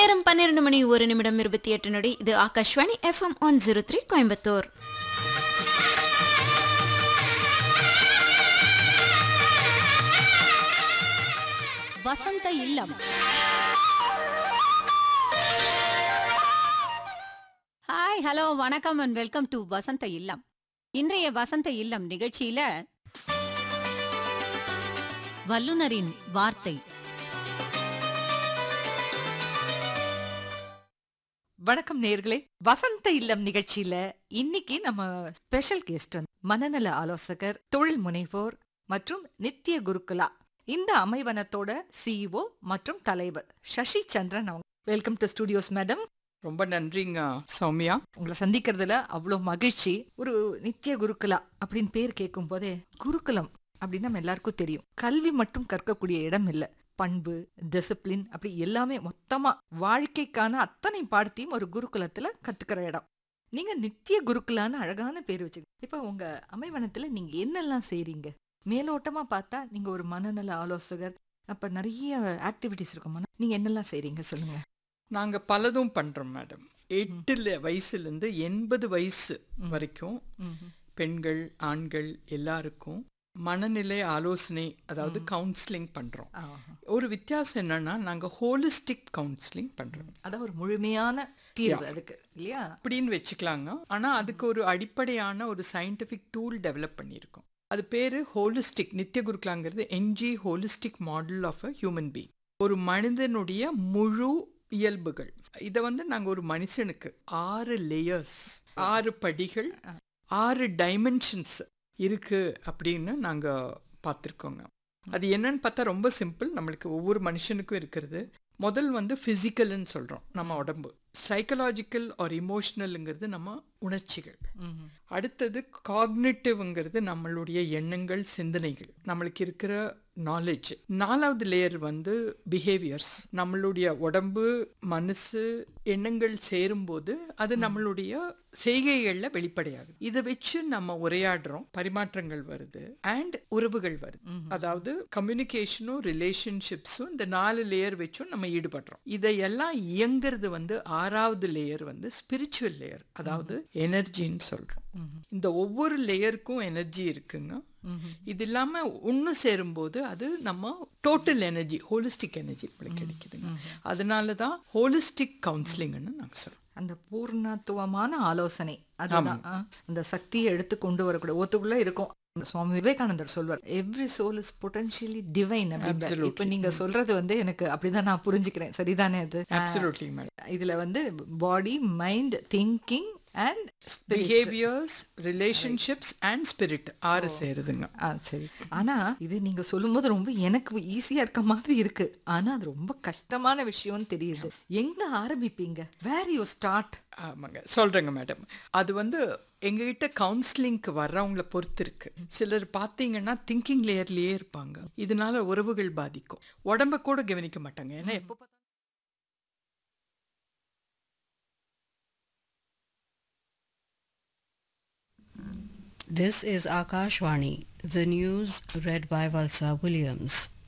நேரம் பன்னிரண்டு மணி ஒரு நிமிடம் இருபத்தி எட்டு நொடி இது Akashvani FM one zero three Coimbatore Vasantha Illam hi hello வணக்கம் and welcome to Vasantha Illam இன்றைய வசந்த இல்லம் நிகழ்ச்சியில வல்லுனரின் வார்த்தை வணக்கம் நேர்களே வசந்த இல்லம் நிகழ்ச்சியில இன்னைக்கு நம்ம ஸ்பெஷல் கெஸ்ட் வந்து மனநல ஆலோசகர் தொழில் முனைவோர் மற்றும் நித்திய குருகுலா இந்த அமைவனத்தோட சிஇஓ மற்றும் தலைவர் சசி சந்திரன் அவங்க வெல்கம் டு ஸ்டுடியோஸ் மேடம் ரொம்ப நன்றிங்க சௌமியா உங்களை சந்திக்கிறதுல அவ்வளோ மகிழ்ச்சி ஒரு நித்திய குருகுலா அப்படின்னு பேர் கேட்கும் போதே குருகுலம் அப்படின்னு நம்ம எல்லாருக்கும் தெரியும் கல்வி மட்டும் கற்கக்கூடிய இடம் இல்லை பண்பு டிசிப்ளின் அப்படி எல்லாமே மொத்தமா வாழ்க்கைக்கான அத்தனை பாடத்தையும் ஒரு குருகுலத்துல கத்துக்கிற இடம் நீங்க நித்திய குருகுலான்னு அழகான பேர் வச்சு இப்ப உங்க அமைவனத்துல நீங்க என்னெல்லாம் செய்றீங்க மேலோட்டமா பார்த்தா நீங்க ஒரு மனநல ஆலோசகர் அப்ப நிறைய ஆக்டிவிட்டிஸ் இருக்கும் மன- நீங்க என்னெல்லாம் செய்றீங்க சொல்லுங்க நாங்க பலதும் பண்றோம் மேடம் எட்டுல வயசுல இருந்து எண்பது வயசு வரைக்கும் பெண்கள் ஆண்கள் எல்லாருக்கும் மனநிலை ஆலோசனை அதாவது கவுன்சிலிங் பண்றோம் ஆஹா. ஒரு வித்தியாசம் என்னன்னா நாங்க ஹோலிஸ்டிக் கவுன்சிலிங் பண்றோம் அதான் ஒரு முழுமையான தீர்வு அதுக்கு இல்லையா அப்படின்னு வச்சுக்கலாங்க ஆனா அதுக்கு ஒரு அடிப்படையான ஒரு சயின்டிஃபிக் டூல் டெவலப் பண்ணியிருக்கோம் அது பேரு ஹோலிஸ்டிக் நித்திய குருக்கலாங்கிறது என்ஜி holistic model of a human being ஒரு மனிதனுடைய முழு இயல்புகள் இதை வந்து நாங்க ஒரு மனுஷனுக்கு ஆறு லேயர்ஸ் ஆறு படிகள் ஆறு டைமென்ஷன்ஸ் இருக்கு அப்படின்னு நாங்க பார்த்துருக்கோங்க அது என்னன்னு பார்த்தா ரொம்ப சிம்பிள் நம்மளுக்கு ஒவ்வொரு மனுஷனுக்கும் இருக்கிறது முதல் வந்து ஃபிசிக்கல்னு சொல்றோம் நம்ம உடம்பு சைக்கலாஜிக்கல் ஆர் இமோஷனலுங்கிறது நம்ம உணர்ச்சிகள் ம்ஹும். அடுத்தது காக்னிட்டிவ்ங்கிறது நம்மளுடைய எண்ணங்கள் சிந்தனைகள் நம்மளுக்கு இருக்கிற நாலேஜ் நாலாவது லேயர் வந்து பிஹேவியர்ஸ் நம்மளுடைய உடம்பு மனசு எண்ணங்கள் சேரும்போது அது நம்மளுடைய செய்கைகள்ல வெளிப்படையாகுது இதை வச்சு நம்ம உரையாடுறோம் பரிமாற்றங்கள் வருது அண்ட் உறவுகள் வருது அதாவது கம்யூனிகேஷனும் ரிலேஷன்ஷிப்ஸும் இந்த நாலு லேயர் வச்சும் நம்ம ஈடுபடுறோம் இதையெல்லாம் இயங்குறது வந்து ஆறாவது லேயர் வந்து ஸ்பிரிச்சுவல் லேயர் அதாவது எனர்ஜின்னு சொல்றோம் இந்த ஒவ்வொரு லேயருக்கும் எனர்ஜி இருக்குங்க இது இல்லாம ஒன்று சேரும்போது அது நம்ம டோட்டல் எனர்ஜி ஹோலிஸ்டிக் எனர்ஜி நம்மளுக்கு கிடைக்குதுங்க அதனால தான் ஹோலிஸ்டிக் கவுன்சிலிங்னு நாங்கள் சொல்றோம் அந்த பூர்ணத்துவமான ஆலோசனை அதுதான் ஆ, அந்த சக்தியை எடுத்து கொண்டு வரக்கூடிய ஒத்துக்குள்ள இருக்கும் சுவாமி விவேகானந்தர் சொல்வார் every soul is potentially divine அப்படின்னு Absolutely. இப்ப நீங்க சொல்றது வந்து எனக்கு அப்படிதான் நான் புரிஞ்சுக்கிறேன் சரிதானே அது அப்சல்யூட்லி மேடம் இதுல வந்து body mind thinking and behaviours relationships and spirit ஆறு சேருதுங்க ஆ சரி ஆனா இது நீங்க சொல்லும்போது ரொம்ப எனக்கு ஈஸியா இருக்க மாதிரி இருக்கு ஆனா அது ரொம்ப கஷ்டமான விஷயம்னு தெரியுது எங்க ஆரம்பிப்பீங்க வேர் யூ ஸ்டார்ட் ஆமாங்க சொல்கிறேங்க மேடம் அது வந்து எங்ககிட்ட கவுன்சிலிங்க்கு வர்றவங்கள பொறுத்து இருக்கு சிலர் பார்த்தீங்கன்னா திங்கிங் லேயர்லேயே இருப்பாங்க இதனால உறவுகள் பாதிக்கும் உடம்ப கூட கவனிக்க மாட்டாங்க ஏன்னா எப்போ பார்த்தாலும் This is Akashvani, the news read by Valsa Williams.